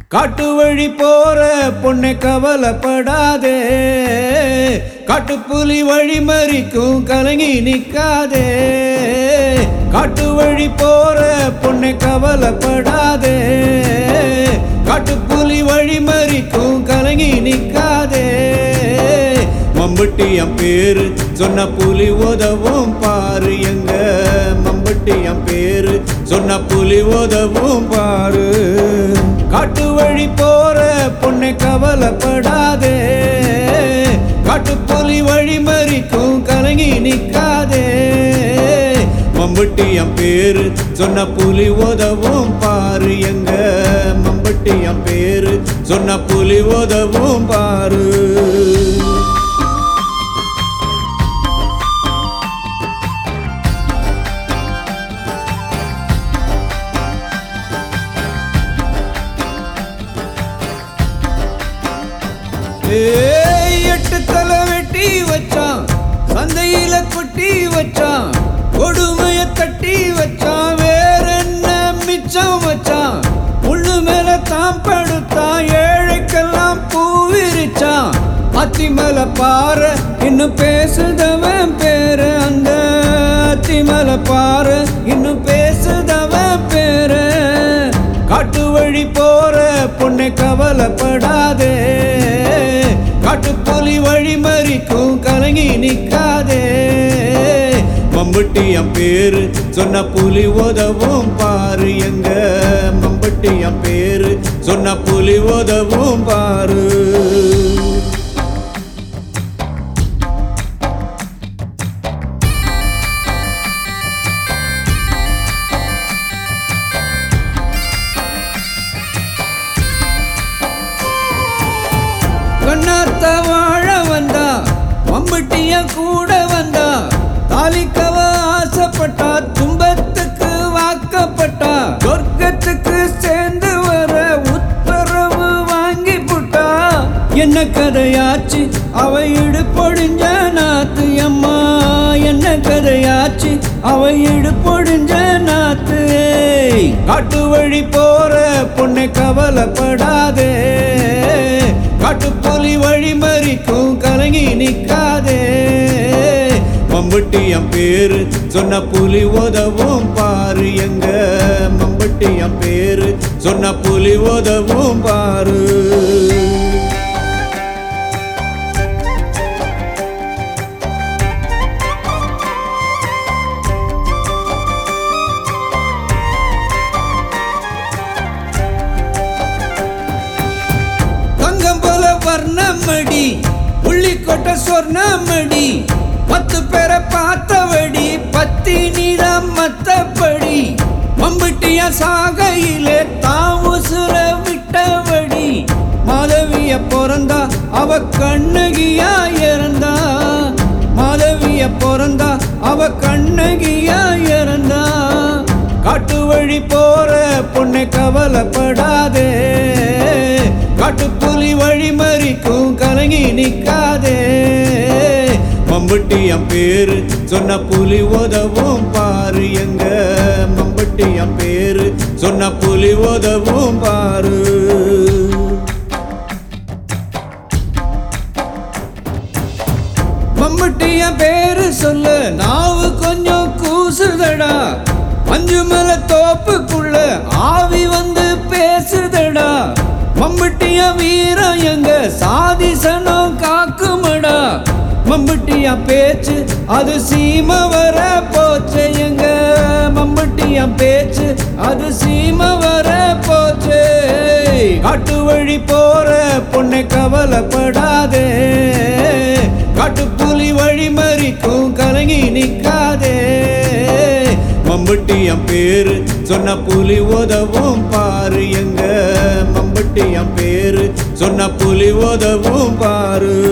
காட்டு வழி போற பொண்ணை கவலைப்படாதே காட்டுப்புலி வழி மறிக்கும் கலங்கி நிக்காதே காட்டு வழி போற பொண்ணை கவலைப்படாதே காட்டுப்புலி வழி மறிக்கும் கலங்கி நிக்காதே மம்பட்டி என் பேரு சொன்ன புலி உதவும் பாரு எங்க மம்பட்டி என் பேரு சொன்ன புலி உதவும் பாரு காட்டு வழி போற பொண்ணை கவலைப்படாதே காட்டு புலி வழி மறிக்கும் கலங்கி நிக்காதே மம்பட்டி என் பேரு சொன்ன புலி உதவும் பாரு எங்க மம்பட்டி என் பேரு சொன்ன புலி உதவும் பாரு ஏய், எட்டு தலை வெட்டி வச்சான் சந்தையில கொட்டி வச்சான் கொடுமைய தட்டி வச்சான் வேற என்ன மிச்சம் வச்சான் முள்ளு மேல தான் படுத்தான் ஏழைக்கெல்லாம் பூ விரிச்சான் அத்தி மேல பாரு இன்னும் பேசுதவன் பேரு அந்த அத்தி மேல பாரு இன்னும் பேசுதவன் பேரு காட்டு வழி போற பொண்ணை கவலைப்படாதே காட்டுப்புலி வழி மறிக்கும் கலங்கி நிக்காதே மம்பட்டி என் பேரு சொன்ன புலி உதவும் பாரு எங்க மம்பட்டி என் பேரு சொன்ன புலி உதவும் பாரு கண்ணாத்த வாழ வந்தா மம்பட்டிய கூட வந்தா தாலிக்கவ ஆசைப்பட்டா துன்பத்துக்கு வாக்கப்பட்டா சொர்க்கத்துக்கு சேர்ந்து வர உத்தரவு வாங்கி புட்டா என்ன கதையாச்சு அவ இடுப்பொடிஞ்ச நாத்து அம்மா என்ன கதையாச்சு அவ இடுப்பொடிஞ்ச நாத்து ஏய். காட்டு வழி போற பொண்ணை கவலைப்படாதே காட்டுப்புலி வழி மறிக்கும் கலங்கி நிக்காதே மம்பட்டி என் பேரு சொன்ன புலி உதவும் பாரு எங்க மம்பட்டி என் பேரு சொன்ன புலி உதவும் பாரு தங்கம் போல வர்ணமடி உள்ளிக்கொட்ட சொர்ணமடி பத்து பேரை பார்த்தவடி பத்தி நீதான் மத்தபடி மம்பட்டிய சாகையிலே தான் உசுர விட்டவடி மாதவிய பிறந்தா அவ கண்ணகியா இறந்தா மாதவிய பிறந்தா அவ கண்ணகியா இறந்தா காட்டு வழி போற பொண்ணை கவலைப்படாதே காட்டுப்புலி வழி மறிக்கும் கலங்கி நிக்காதே மம்பட்டி என் பேரு சொன்ன புலி உதவும் பாரு எங்க மம்பட்டி என் பேரு சொன்ன புலி உதவும் பாரு மம்பட்டிய பேரு சொல்லு நாவு கொஞ்சம் கூசுதடா மஞ்சு மலை தோப்புக்குள்ள ஆவி வந்து பேசுதடா மம்பட்டிய வீரம் எங்க சாதிசனம் காக்குமடா மம்பட்டிய பேச்சு அது சீம வர போச்சு எங்க மம்பட்டிய பேச்சு அது சீம வர போச்சு காட்டு வழி போற பொண்ணை கவலைப்படாதே காட்டுப்புலி வழி மறிக்கும் கலங்கி நிக்காதே மம்பட்டி என் பேரு சொன்ன புலி உதவும் பாரு எங்க மம்பட்டி என் பேரு சொன்ன புலி உதவும் பாரு